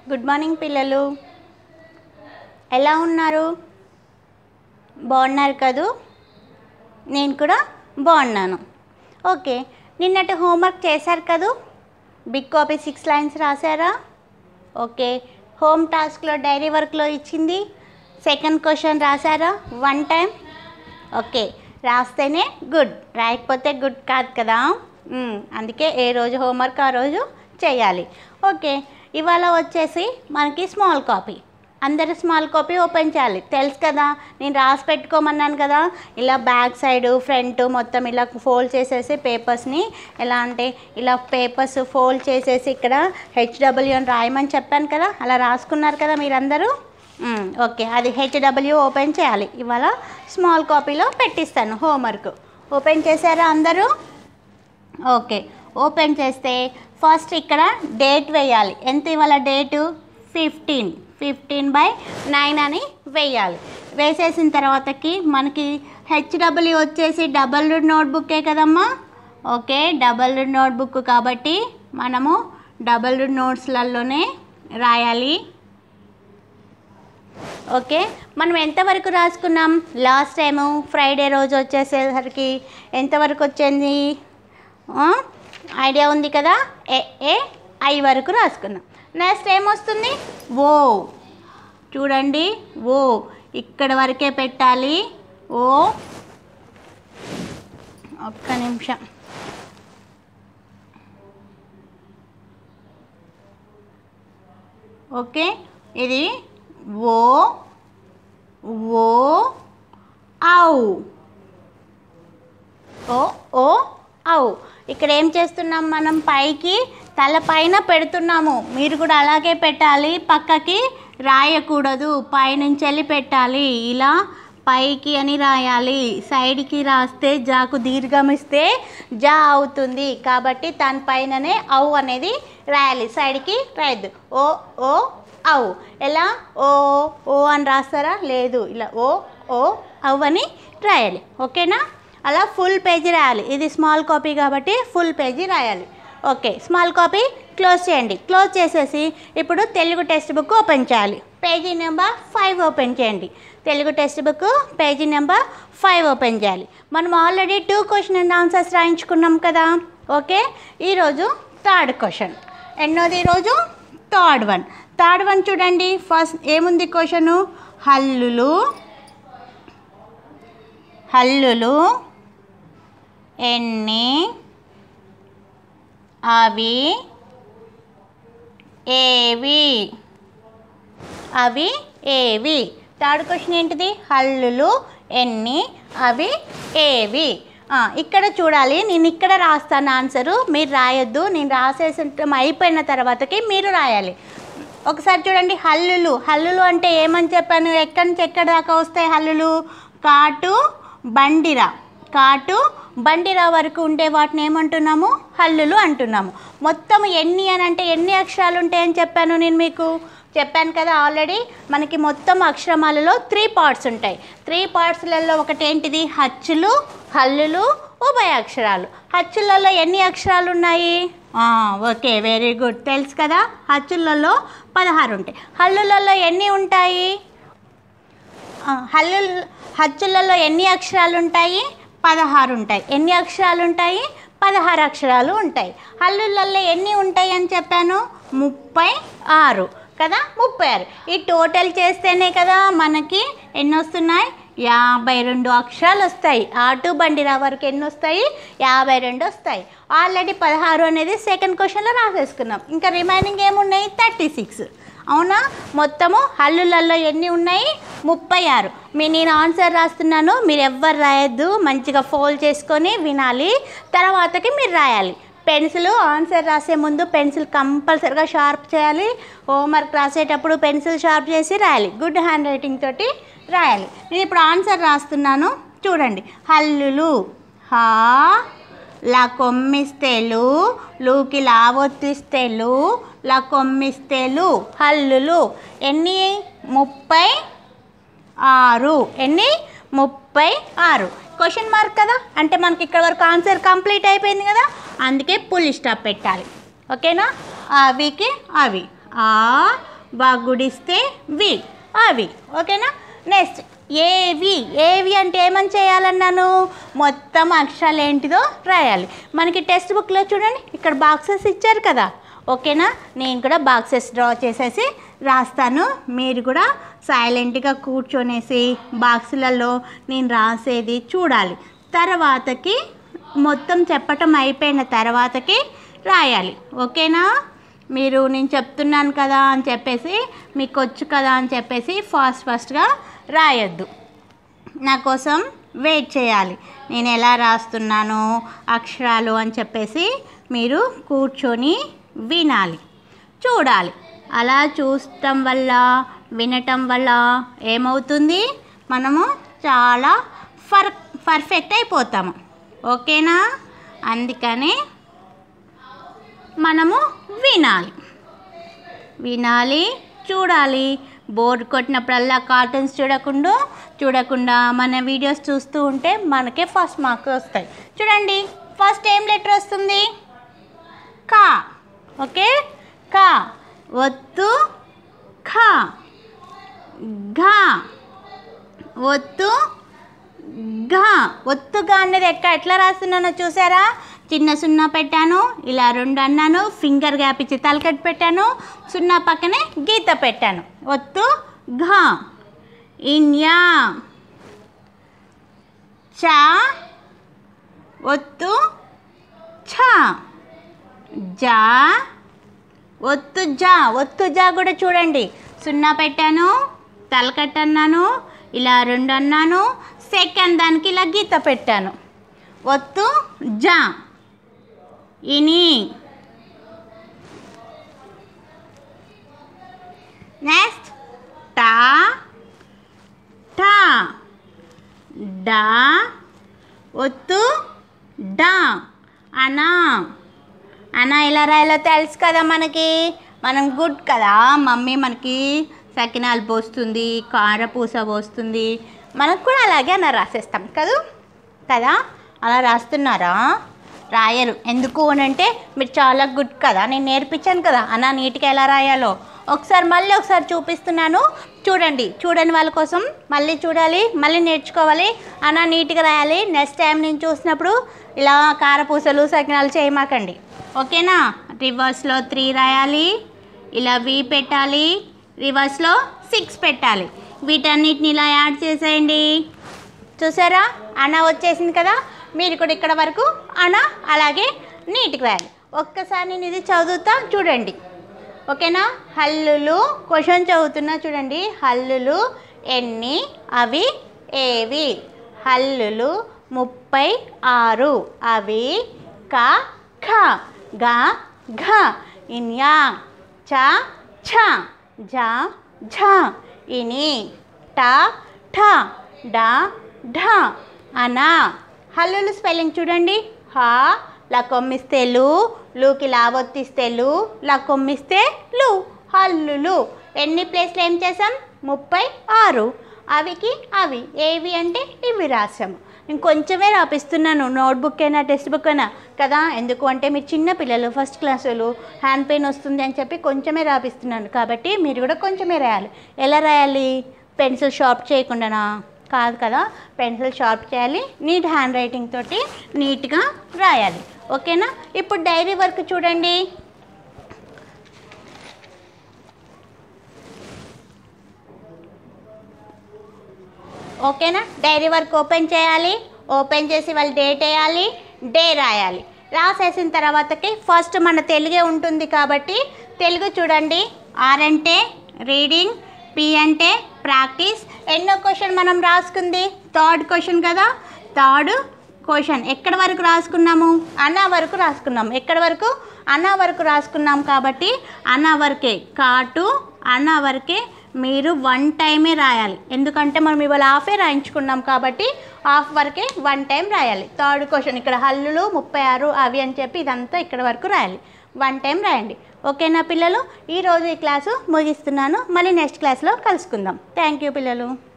Good morning పిల్లలు ఎలా ఉన్నారు బాగున్నారు కదూ నేను కూడా బాగున్నాను ఓకే నిన్నటి హోంవర్క్ చేశారు కదూ బిగ్ కాపీ సిక్స్ లైన్స్ రాశారా ఓకే హోమ్ టాస్క్లో డైరీ వర్క్లో ఇచ్చింది సెకండ్ క్వశ్చన్ రాశారా వన్ టైం ఓకే రాస్తేనే గుడ్ రాయకపోతే గుడ్ కాదు కదా మ్మ్, అందుకే ఏ రోజు హోంవర్క్ ఆ రోజు చేయాలి ఓకే ఇవాళ వచ్చేసి మనకి స్మాల్ కాపీ అందరు స్మాల్ కాపీ ఓపెన్ చేయాలి తెలుసు కదా నేను రాసి పెట్టుకోమన్నాను కదా ఇలా బ్యాక్ సైడ్ ఫ్రంట్ మొత్తం ఇలా ఫోల్డ్ చేసేసి పేపర్స్ని ఎలా అంటే ఇలా పేపర్స్ ఫోల్డ్ చేసేసి ఇక్కడ హెచ్డబ్ల్యూ అని రాయమని చెప్పాను కదా అలా రాసుకున్నారు కదా మీరందరూ మ్మ్, ఓకే అది హెచ్డబ్ల్యూ ఓపెన్ చేయాలి ఇవాళ స్మాల్ కాపీలో పెట్టిస్తాను హోంవర్క్ ఓపెన్ చేశారా అందరూ ఓకే ఓపెన్ చేస్తే ఫస్ట్ ఇక్కడ డేట్ వేయాలి ఎంత ఇవాళ date fifteen fifteen by nine అని వేయాలి వేసేసిన తర్వాతకి మనకి హెచ్డబ్ల్యూ వచ్చేసి డబల్ నోట్బుక్కే కదమ్మా ఓకే డబల్ నోట్బుక్ కాబట్టి మనము డబల్ నోట్స్లలోనే రాయాలి ఓకే మనం ఎంతవరకు రాసుకున్నాం లాస్ట్ టైము ఫ్రైడే రోజు వచ్చేసేసరికి ఎంతవరకు వచ్చింది ఆ? ఐడియా ఉంది కదా ఏ ఏ ఐ వరకు రాసుకున్నాం నెక్స్ట్ ఏమొస్తుంది ఓ చూడండి ఓ ఇక్కడ వరకే పెట్టాలి ఓ ఒక్క నిమిషం ఓకే ఇది ఓ ఓ ఔ ఓ ఓ ఔ ఇక్కడ ఏం చేస్తున్నాం మనం పైకి తల పైన పెడుతున్నాము మీరు కూడా అలాగే పెట్టాలి పక్కకి రాయకూడదు పైనుంచి వెళ్ళి పెట్టాలి ఇలా పైకి అని రాయాలి సైడ్కి రాస్తే జాకు దీర్ఘం ఇస్తే జా అవుతుంది కాబట్టి దాని పైననే ఔ అనేది రాయాలి సైడ్కి రాయద్దు ఓ ఓ ఔ ఎలా ఓ ఓ అని రాస్తారా లేదు ఇలా ఓ ఓ ఔ అని రాయాలి ఓకేనా అలా ఫుల్ పేజీ రాయాలి ఇది స్మాల్ కాపీ కాబట్టి ఫుల్ పేజీ రాయాలి ఓకే స్మాల్ కాపీ క్లోజ్ చేయండి క్లోజ్ చేసేసి ఇప్పుడు తెలుగు టెక్స్ట్ బుక్ ఓపెన్ చేయాలి పేజీ నెంబర్ ఫైవ్ ఓపెన్ చేయండి Telugu textbook page number five open చేయాలి మనం already two question and answers రాయించుకున్నాం కదా ఓకే ఈరోజు థర్డ్ క్వశ్చన్ ఎన్నోది ఈరోజు థర్డ్ వన్ థర్డ్ వన్ చూడండి ఫస్ట్ ఏముంది క్వశ్చను హల్లులు హల్లులు ఎన్ని అవి ఏవి అవి ఏవి థర్డ్ క్వశ్చన్ ఏంటిది హల్లులు ఎన్ని అవి ఏవి ఆ, ఇక్కడ చూడాలి నేను ఇక్కడ రాస్తాను ఆన్సరు మీరు రాయొద్దు నేను రాసేసి అయిపోయిన తర్వాతకి మీరు రాయాలి ఒకసారి చూడండి హల్లులు హల్లులు అంటే ఏమని చెప్పాను ఎక్కడి నుంచి ఎక్కడి దాకా వస్తాయి హల్లులు కాటు బండిరా కాటు బండిరా వరకు ఉండే వాటిని ఏమంటున్నాము హల్లులు అంటున్నాము మొత్తం ఎన్ని అని అంటే ఎన్ని అక్షరాలు ఉంటాయని చెప్పాను నేను మీకు చెప్పాను కదా ఆల్రెడీ మనకి మొత్తం అక్షరమాలలో త్రీ పార్ట్స్ ఉంటాయి త్రీ పార్ట్స్లలో ఒకటి ఏంటిది హచ్చులు హల్లులు ఉభయ అక్షరాలు హచ్చులలో ఎన్ని అక్షరాలు ఉన్నాయి ఆ, ఓకే వెరీ గుడ్ తెలుసు కదా హచ్చులలో పదహారు ఉంటాయి హల్లులలో ఎన్ని ఉంటాయి ఆ, హల్లు హచ్చులలో ఎన్ని అక్షరాలు ఉంటాయి పదహారు ఉంటాయి ఎన్ని అక్షరాలు ఉంటాయి పదహారు అక్షరాలు ఉంటాయి హల్లులలో ఎన్ని ఉంటాయి అని చెప్పాను ముప్పై ఆరు కదా ముప్పై ఆరు ఈ టోటల్ చేస్తేనే కదా మనకి ఎన్ని వస్తున్నాయి యాభై రెండు అక్షరాలు వస్తాయి ఆటు బండిరా వరకు ఎన్ని వస్తాయి యాభై రెండు వస్తాయి ఆల్రెడీ పదహారు అనేది సెకండ్ క్వశ్చన్లో రాసేసుకున్నాం ఇంకా రిమైనింగ్ ఏమున్నాయి థర్టీ సిక్స్ అవునా మొత్తము హల్లులలో ఎన్ని ఉన్నాయి ముప్పై ఆరు మీ నేను ఆన్సర్ రాస్తున్నాను మీరు ఎవ్వరు రాయొద్దు మంచిగా ఫోల్డ్ చేసుకొని వినాలి తర్వాతకి మీరు రాయాలి పెన్సిల్ ఆన్సర్ రాసే ముందు పెన్సిల్ కంపల్సరిగా షార్ప్ చేయాలి హోంవర్క్ రాసేటప్పుడు పెన్సిల్ షార్ప్ చేసి రాయాలి గుడ్ హ్యాండ్ రైటింగ్ తోటి రాయాలి నేను ఇప్పుడు ఆన్సర్ రాస్తున్నాను చూడండి హల్లులు హా లా కొమ్మిస్తేలు లూకి లావొత్తిస్తేలు లా కొమ్మిస్తేలు హల్లులు ఎన్ని ముప్పై ఆరు ఎన్ని ముప్పై ఆరు క్వశ్చన్ మార్క్ కదా అంటే మనకి ఇక్కడ వరకు ఆన్సర్ కంప్లీట్ అయిపోయింది కదా అందుకే పుల్ స్టాప్ పెట్టాలి ఓకేనా అవికి అవి ఆ వా గుడిస్తే వి అవి ఓకేనా నెక్స్ట్ ఏవి ఏవి అంటే ఏమని చేయాలన్నాను మొత్తం అక్షరాలు ఏంటిదో రాయాలి మనకి టెక్స్ట్ బుక్లో చూడండి ఇక్కడ బాక్సెస్ ఇచ్చారు కదా ఓకేనా నేను కూడా బాక్సెస్ డ్రా చేసేసి రాస్తాను మీరు కూడా సైలెంట్గా కూర్చొనేసి బాక్సులలో నేను రాసేది చూడాలి తర్వాతకి మొత్తం చెప్పటం అయిపోయిన తర్వాతకి రాయాలి ఓకేనా మీరు నేను చెప్తున్నాను కదా అని చెప్పేసి మీకు వచ్చు కదా అని చెప్పేసి ఫాస్ట్ ఫాస్ట్గా రాయొద్దు నా కోసం వెయిట్ చేయాలి నేను ఎలా రాస్తున్నాను అక్షరాలు అని చెప్పేసి మీరు కూర్చొని వినాలి చూడాలి అలా చూడటం వల్ల వినటం వల్ల ఏమవుతుంది మనము చాలా ఫర్ పర్ఫెక్ట్ అయిపోతాము ఓకేనా అందుకని మనము వినాలి వినాలి చూడాలి బోర్డు కొట్టినప్పుడల్లా కార్టూన్స్ చూడకుండా చూడకుండా మన వీడియోస్ చూస్తూ ఉంటే మనకే ఫస్ట్ మార్క్స్ వస్తాయి చూడండి ఫస్ట్ ఏం లెటర్ వస్తుంది కా ఓకే కా ఒత్తు ఖా ఘా ఒత్తు ఘా ఒత్తుగా అనేది ఎక్క ఎట్లా రాస్తున్నానో చూసారా చిన్న సున్నా పెట్టాను ఇలా రెండు అన్నాను ఫింగర్ గ్యాప్ ఇచ్చి తలకట్టు పెట్టాను సున్నా పక్కనే గీత పెట్టాను ఒత్తు ఘా ఇన్యా చా ఒత్తు ఛా జా ఒత్తు జా ఒత్తు జా కూడా చూడండి సున్నా పెట్టాను తలకట్టు అన్నాను ఇలా రెండు అన్నాను సెకండ్ దానికి ఇలా గీత పెట్టాను ఒత్తు జా ఇని నెక్స్ట్ టా టా డా ఒత్తు డా అనా అనా ఎలా రాయాలో తెలుసు కదా మనకి మనం గుడ్ కదా మమ్మీ మనకి సకినాలు పోస్తుంది కారపూస పోస్తుంది మనకు కూడా అలాగే అన్న రాసేస్తాం కదూ కదా అలా రాస్తున్నారా రాయరు ఎందుకు అని అంటే మీరు చాలా గుడ్ కదా నేను నేర్పించాను కదా అన్న నీట్గా ఎలా రాయాలో ఒకసారి మళ్ళీ ఒకసారి చూపిస్తున్నాను చూడండి చూడని వాళ్ళ కోసం మళ్ళీ చూడాలి మళ్ళీ నేర్చుకోవాలి అన్న నీట్గా రాయాలి నెక్స్ట్ టైం నేను చూసినప్పుడు ఇలా కారపూసలు సకినాలు చేయమాకండి ఓకేనా రివర్స్లో త్రీ రాయాలి ఇలా వి పెట్టాలి రివర్స్లో సిక్స్ పెట్టాలి వీటన్నిటిని ఇలా యాడ్ చేసేయండి చూసారా అన వచ్చేసింది కదా మీరు కూడా ఇక్కడ వరకు అన అలాగే నీట్గా రాయాలి ఒక్కసారి నేను ఇది చదువుతా చూడండి ఓకేనా హల్లులు క్వశ్చన్ చదువుతున్నా చూడండి హల్లులు ఎన్ని అవి ఏవి హల్లులు ముప్పై ఆరు అవి క ఖ గ ఘ ఇన్యా చ ఛ జ ఝ ఇని ట ఠ డ ఢ అనా హల్లులు స్పెల్లింగ్ చూడండి హ లా కొమ్మిస్తే లు లూకి లావొత్తిస్తే లు లా కొమ్మిస్తే లు హల్లులు ఎన్ని ప్లేస్లు ఏం చేసాం ముప్పై ఆరు అవికి అవి ఏవి అంటే ఇవి రాసాము నేను కొంచెమే రాపిస్తున్నాను నోట్బుక్ అయినా టెక్స్ట్ బుక్ అయినా కదా ఎందుకు అంటే మీరు చిన్న పిల్లలు ఫస్ట్ క్లాసులు హ్యాండ్ పెయిన్ వస్తుంది అని చెప్పి కొంచెమే రాపిస్తున్నాను కాబట్టి మీరు కూడా కొంచెమే రాయాలి ఎలా రాయాలి పెన్సిల్ షార్ప్ చేయకుండానా కాదు కదా పెన్సిల్ షార్ప్ చేయాలి నీట్ హ్యాండ్ రైటింగ్ తోటి నీట్గా రాయాలి ఓకేనా ఇప్పుడు డైరీ వర్క్ చూడండి ఓకేనా డైరీ వర్క్ ఓపెన్ చేయాలి ఓపెన్ చేసి వాళ్ళు డేట్ వేయాలి డే రాయాలి రాసేసిన తర్వాతకి ఫస్ట్ మన తెలుగే ఉంటుంది కాబట్టి తెలుగు చూడండి ఆర్ అంటే రీడింగ్ పి అంటే ప్రాక్టీస్ ఎన్నో క్వశ్చన్ మనం రాసుకుంది థర్డ్ క్వశ్చన్ కదా థర్డ్ క్వశ్చన్ ఎక్కడి వరకు రాసుకున్నాము అన్న వరకు రాసుకున్నాం ఎక్కడి వరకు అన్న వరకు రాసుకున్నాం కాబట్టి అన్న వరకే కాటు అన్న వరకే మీరు వన్ టైమే రాయాలి ఎందుకంటే మనం ఇవాళ హాఫే రాయించుకున్నాం కాబట్టి హాఫ్ వరకే వన్ టైం రాయాలి థర్డ్ క్వశ్చన్ ఇక్కడ హల్లులు ముప్పై ఆరు అవి అని చెప్పి ఇదంతా ఇక్కడ వరకు రాయాలి వన్ టైం రాయండి ఓకేనా పిల్లలు ఈరోజు ఈ క్లాసు ముగిస్తున్నాను మళ్ళీ నెక్స్ట్ క్లాస్లో కలుసుకుందాం థ్యాంక్ యూ పిల్లలు